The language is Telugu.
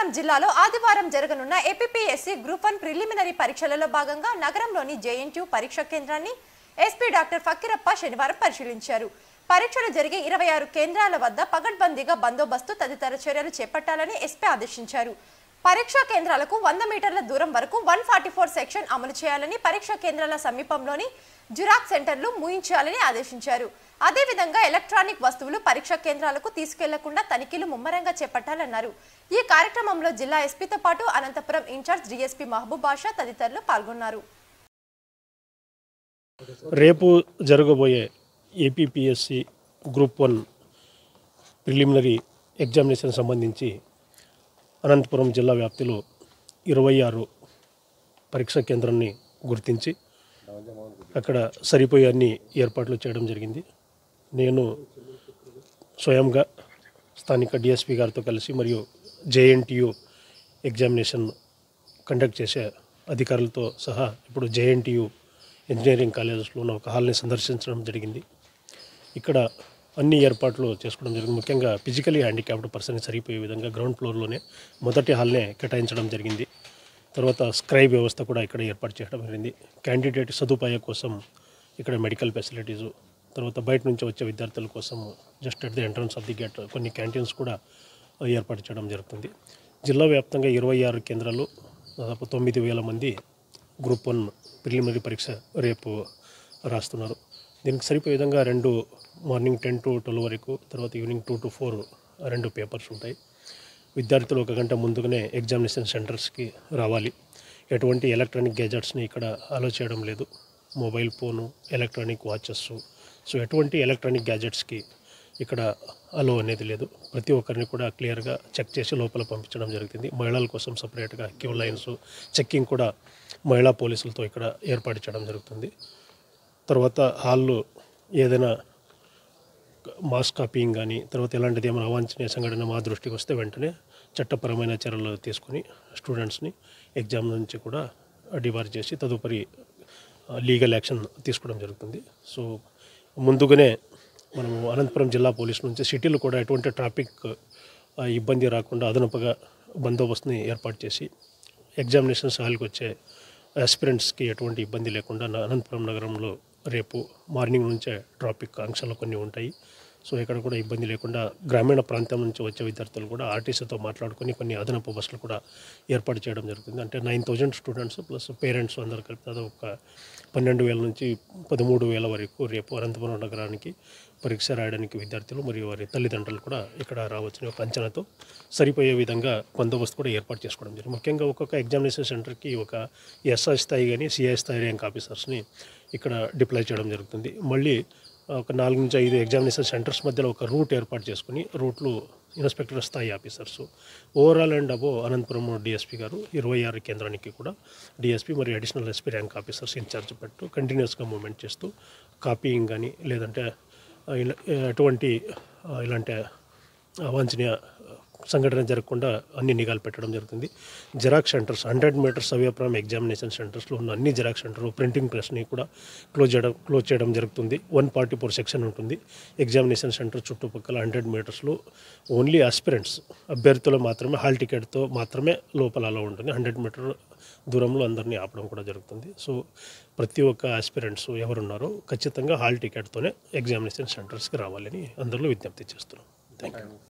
అనంతపురం జిల్లాలో ఆదివారం జరగనున్న ఏపీఎస్సీ గ్రూప్ వన్ ప్రిలిమినరీ పరీక్షలలో భాగంగా నగరంలోని జేఎన్టీయూ పరీక్షా కేంద్రాన్ని ఎస్పీ డాక్టర్ ఫకీరప్ప శనివారం పరిశీలించారు పరీక్షలు జరిగే ఇరవై ఆరు కేంద్రాల వద్ద పగడ్బందీగా బందోబస్తు తదితర చర్యలు చేపట్టాలని ఎస్పీ ఆదేశించారు పరీక్షా కేంద్రాలకు వంద మీటర్ల దూరం వరకు వన్ ఫార్టీ ఫోర్ సెక్షన్ అమలు చేయాలని పరీక్షా కేంద్రాల సమీపంలోని జురాక్ సెంటర్లు మూయించాలని ఆదేశించారు అదేవిధంగా ఎలక్ట్రానిక్ వస్తువులు పరీక్షా కేంద్రాలకు తీసుకెళ్లకుండా తనిఖీలు ముమ్మరంగా చేపట్టాలన్నారు ఈ కార్యక్రమంలో జిల్లా ఎస్పీతో పాటు అనంతపురం ఇన్ఛార్జ్ డిఎస్పీ మహబూబ్ బాషా తదితరులు పాల్గొన్నారు రేపు జరగబోయే APPSC group one preliminary examination సంబంధించి అనంతపురం జిల్లా వ్యాప్తిలో ఇరవై ఆరు పరీక్షా కేంద్రాన్ని గుర్తించి అక్కడ సరిపోయే అన్ని ఏర్పాట్లు చేయడం జరిగింది నేను స్వయంగా స్థానిక డిఎస్పి గారితో కలిసి మరియు జేఎన్టీయు ఎగ్జామినేషన్ కండక్ట్ చేసే అధికారులతో సహా ఇప్పుడు జేఎన్టీయు ఇంజనీరింగ్ కాలేజెస్లో ఉన్న ఒక హాల్ని సందర్శించడం జరిగింది ఇక్కడ అన్ని ఏర్పాట్లు చేసుకోవడం జరిగింది ముఖ్యంగా ఫిజికలీ హ్యాండిక్యాప్డ్ పర్సన్ సరిపోయే విధంగా గ్రౌండ్ ఫ్లోర్లోనే మొదటి హాల్నే కేటాయించడం జరిగింది తర్వాత స్క్రైబ్ వ్యవస్థ కూడా ఇక్కడ ఏర్పాటు చేయడం జరిగింది క్యాండిడేట్ సదుపాయం కోసం ఇక్కడ మెడికల్ ఫెసిలిటీసు తర్వాత బయట నుంచి వచ్చే విద్యార్థుల కోసం just at the entrance of the gate కొన్ని క్యాంటీన్స్ కూడా ఏర్పాటు చేయడం జరుగుతుంది జిల్లా వ్యాప్తంగా ఇరవై ఆరు కేంద్రాలు దాదాపు తొమ్మిది వేల మంది గ్రూప్ వన్ ప్రిలిమినరీ పరీక్ష రేపు రాస్తున్నారు దీనికి సరిపోయే విధంగా రెండు మార్నింగ్ టెన్ టు ట్వెల్వ్ వరకు తర్వాత ఈవినింగ్ టూ టు ఫోర్ రెండు పేపర్స్ ఉంటాయి విద్యార్థులు ఒక గంట ముందుగానే ఎగ్జామినేషన్ సెంటర్స్కి రావాలి ఎటువంటి ఎలక్ట్రానిక్ గ్యాజెట్స్ని ఇక్కడ అలో చేయడం లేదు mobile phone electronic watches so ఎటువంటి ఎలక్ట్రానిక్ గ్యాజెట్స్కి ఇక్కడ అలో అనేది లేదు ప్రతి ఒక్కరిని కూడా క్లియర్గా చెక్ చేసి లోపల పంపించడం జరుగుతుంది మహిళల కోసం సపరేట్గా క్యూ లైన్స్ చెక్కింగ్ కూడా మహిళా పోలీసులతో ఇక్కడ ఏర్పాటు చేయడం జరుగుతుంది తర్వాత హాల్లో ఏదైనా మాస్ కాపీయింగ్ కానీ తర్వాత ఎలాంటిది ఏమైనా అవాంఛనీయ సంఘటన మా దృష్టికి వస్తే వెంటనే చట్టపరమైన చర్యలు తీసుకుని స్టూడెంట్స్ని ఎగ్జామ్ నుంచి కూడా డిబార్ చేసి తదుపరి లీగల్ యాక్షన్ తీసుకోవడం జరుగుతుంది సో ముందుగానే మనము అనంతపురం జిల్లా పోలీస్ నుంచి సిటీలో కూడా ఎటువంటి ట్రాఫిక్ ఆ, ఇబ్బంది రాకుండా అదనపుగా బందోబస్తుని ఏర్పాటు చేసి ఎగ్జామినేషన్స్ హాల్కి వచ్చే ఆస్పిరెంట్స్కి ఎటువంటి ఇబ్బంది లేకుండా నా అనంతపురం నగరంలో రేపు మార్నింగ్ నుంచే ట్రాఫిక్ ఆంక్షలు కొన్ని ఉంటాయి సో ఇక్కడ కూడా ఇబ్బంది లేకుండా గ్రామీణ ప్రాంతం నుంచి వచ్చే విద్యార్థులు కూడా ఆర్టీసీతో మాట్లాడుకొని కొన్ని అదనపు బస్సులు కూడా ఏర్పాటు చేయడం జరుగుతుంది అంటే nine thousand students plus parents అందరు కలిపి దాదాపు ఒక పన్నెండు వేల నుంచి పదమూడు వేల వరకు రేపు అనంతపురం నగరానికి పరీక్ష రాయడానికి విద్యార్థులు మరియు వారి తల్లిదండ్రులు కూడా ఇక్కడ రావచ్చని ఒక అంచనాతో సరిపోయే విధంగా బందోబస్తు కూడా ఏర్పాటు చేసుకోవడం జరిగింది ముఖ్యంగా ఒక్కొక్క ఎగ్జామినేషన్ సెంటర్కి ఒక ఎస్ఐ స్థాయి కానీ సిఐ స్థాయి ర్యాంక్ ఆఫీసర్స్ని ఇక్కడ డిప్లాయ్ చేయడం జరుగుతుంది మళ్ళీ ఒక నాలుగు నుంచి ఐదు ఎగ్జామినేషన్ సెంటర్స్ మధ్యలో ఒక రూట్ ఏర్పాటు చేసుకుని రూట్లు ఇన్స్పెక్టర్ స్థాయి ఆఫీసర్స్ ఓవరాల్ అండ్ అబో అనంతపురం డిఎస్పీ గారు ఇరవై ఆరు కేంద్రానికి కూడా డిఎస్పీ మరియు additional SP rank officers incharge పెట్టు కంటిన్యూస్గా మూవ్మెంట్ చేస్తూ కాపీయింగ్ కానీ లేదంటే ఆ, ఇలా- ఎటువంటి ఆ, ఇలాంటి అవాంఛనీయ సంఘటన జరగకుండా అన్ని నిఘాలు పెట్టడం జరుగుతుంది xerox centres hundred metres away from examination సెంటర్స్లో ఉన్న అన్ని జెరాక్స్ సెంటర్ ప్రింటింగ్ ప్రెస్ని కూడా క్లోజ్ చేయడం క్లోజ్ చేయడం జరుగుతుంది వన్ ఫార్టీ ఫోర్ సెక్షన్ ఉంటుంది ఎగ్జామినేషన్ సెంటర్ చుట్టుపక్కల హండ్రెడ్ మీటర్స్లో ఓన్లీ ఆస్పిరెంట్స్ అభ్యర్థులు మాత్రమే హాల్ టికెట్తో మాత్రమే లోపల అలా ఉంటుంది హండ్రెడ్ మీటర్ దూరంలో అందరినీ ఆపడం కూడా జరుగుతుంది సో ప్రతి ఒక్క ఆస్పిరెంట్స్ ఎవరున్నారో ఖచ్చితంగా హాల్ టికెట్తోనే ఎగ్జామినేషన్ సెంటర్స్కి రావాలని అందరిలో విజ్ఞప్తి చేస్తున్నాం థ్యాంక్ యూ